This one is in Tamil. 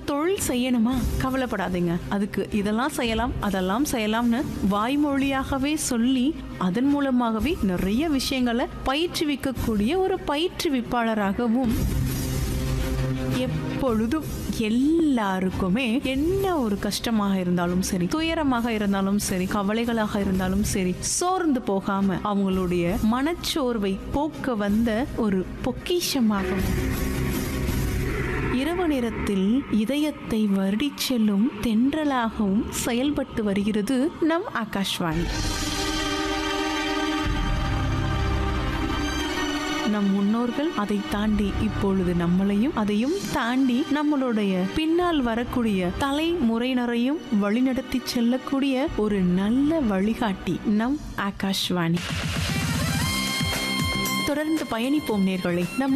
தொழில் செய்யணுமா கவலைப்படாதீங்க அதுக்கு இதெல்லாம் செய்யலாம் அதெல்லாம் செய்யலாம்னு வாய்மொழியாகவே சொல்லி அதன் மூலமாகவே நிறைய விஷயங்களை பயிற்றுவிக்கக்கூடிய ஒரு பயிற்றுவிப்பாளராகவும் எப்பொழுதும் எல்லாருக்குமே என்ன ஒரு கஷ்டமாக இருந்தாலும் சரி துயரமாக இருந்தாலும் சரி கவலைகளாக இருந்தாலும் சரி சோர்ந்து போகாம அவங்களுடைய மனச்சோர்வை போக்க வந்த ஒரு பொக்கிஷமாகவும் இரவு நேரத்தில் இதயத்தை வருடிச் செல்லும் தென்றலாகவும் செயல்பட்டு வருகிறது நம் ஆகாஷ்வாணி நம் முன்னோர்கள் அதை தாண்டி இப்பொழுது நம்மளையும் அதையும் தாண்டி நம்மளுடைய பின்னால் வரக்கூடிய தலைமுறையினரையும் வழிநடத்தி செல்லக்கூடிய ஒரு நல்ல வழிகாட்டி நம் ஆகாஷ்வாணி தொடர்ந்து பயணிப்போம் நேர்களை நம்ம